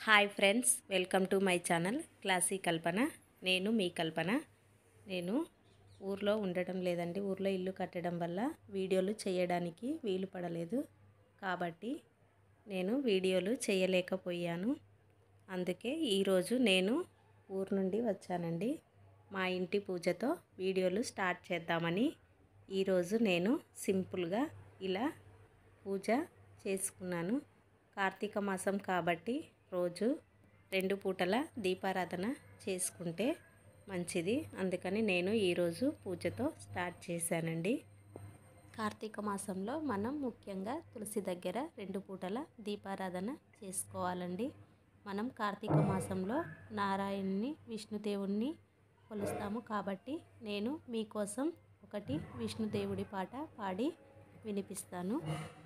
hi friends welcome to my channel classy Kalpana నేను మీ కల్పన నేను ఊర్లో ఉండటం లేదండి ఊర్లో ఇల్లు కట్టడం వల్ల వీడియోలు చేయడానికి వీలు పడలేదు కాబట్టి నేను వీడియోలు చేయలేకపోయాను అందుకే ఈరోజు నేను ఊరు నుండి వచ్చానండి మా ఇంటి పూజతో వీడియోలు స్టార్ట్ చేద్దామని ఈరోజు నేను సింపుల్గా ఇలా పూజ చేసుకున్నాను కార్తీక మాసం కాబట్టి రోజు రెండు పూటల దీపారాధన చేసుకుంటే మంచిది అందుకని నేను ఈరోజు పూజతో స్టార్ట్ చేశానండి కార్తీక మాసంలో మనం ముఖ్యంగా తులసి దగ్గర రెండు పూటల దీపారాధన చేసుకోవాలండి మనం కార్తీక మాసంలో నారాయణుని విష్ణుదేవుణ్ణి కొలుస్తాము కాబట్టి నేను మీకోసం ఒకటి విష్ణుదేవుడి పాట పాడి వినిపిస్తాను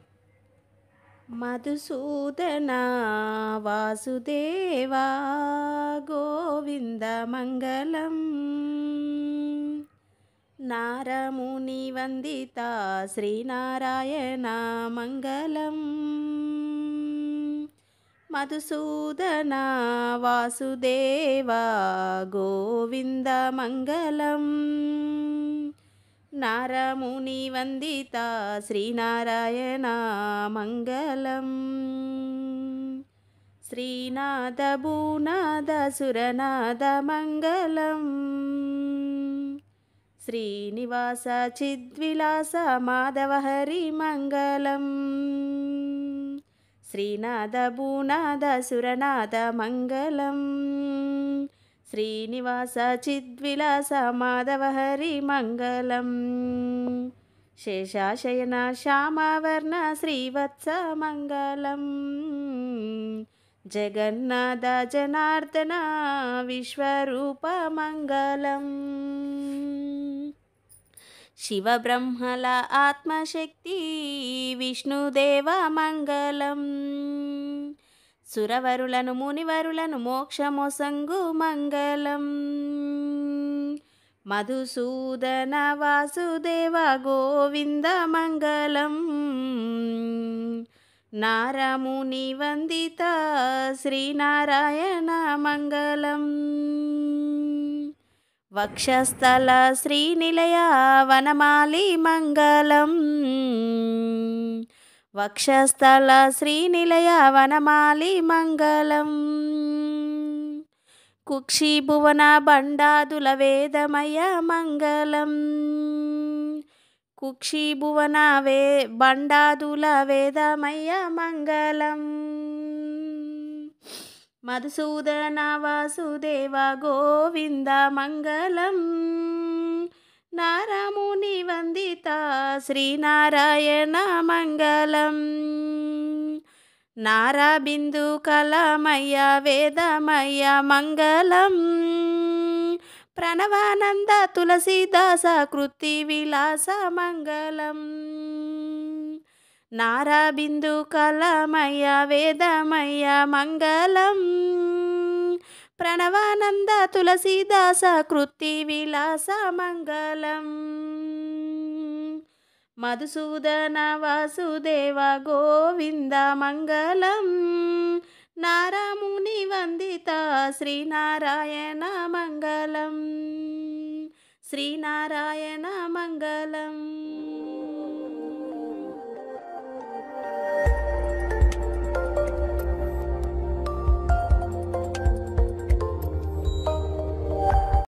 మధుసూదన వాసుదేవా గోవింద మంగళం నారముని వందిత శ్రీనారాయణ మంగళం మధుసూదన వాసుదేవా గోవింద మంగళం నారముని వందిత శ్రీనారాయణ మంగళం శ్రీనాథ భూనాథ సురనాథ మంగళం శ్రీనివాస చిద్విలాస మాధవ హరి మంగళం శ్రీనాథ భూనాథ సురనాథ మంగళం శ్రీనివాస చిద్విలాస మాధవ హరి మంగళం శేషాశయన శ్యామవర్ణ శ్రీవత్స మంగళం జగన్నాథ జనార్దన విశ్వరూప మంగళం శివబ్రహ్మల ఆత్మశక్తి విష్ణుదేవ మంగళం సురవరులను మునివరులను మోక్షమొసంగు మంగళం మధుసూదన వాసుదేవ గోవింద మంగళం నారముని వందిత శ్రీనారాయణ మంగళం వక్షస్థల శ్రీనిలయ వనమాలి మంగళం వక్షస్థల శ్రీనిలయ వనమాలి మంగళం కుక్షి భువన బండాదుల వేదమయ మంగళం కుక్షి భువన వే బండాదుల వేదమయ మంగళం మధుసూదన వాసుదేవ గోవింద మంగళం నారముని వందిత శ్రీనారాయణ మంగళం నారాబిందు కలమయ్య వేదమయ్య మంగళం ప్రణవానంద తులసీదాస కృతి విలాస మంగళం నారాబిందు కలమయ్య వేదమయ్య మంగళం ప్రణవానంద తులసీదాస కృతి విలాస మంగళం మధుసూదన వాసుదేవ గోవింద మంగళం నారముని వందిత శ్రీనారాయణ మంగళం శ్రీనారాయణ మంగళం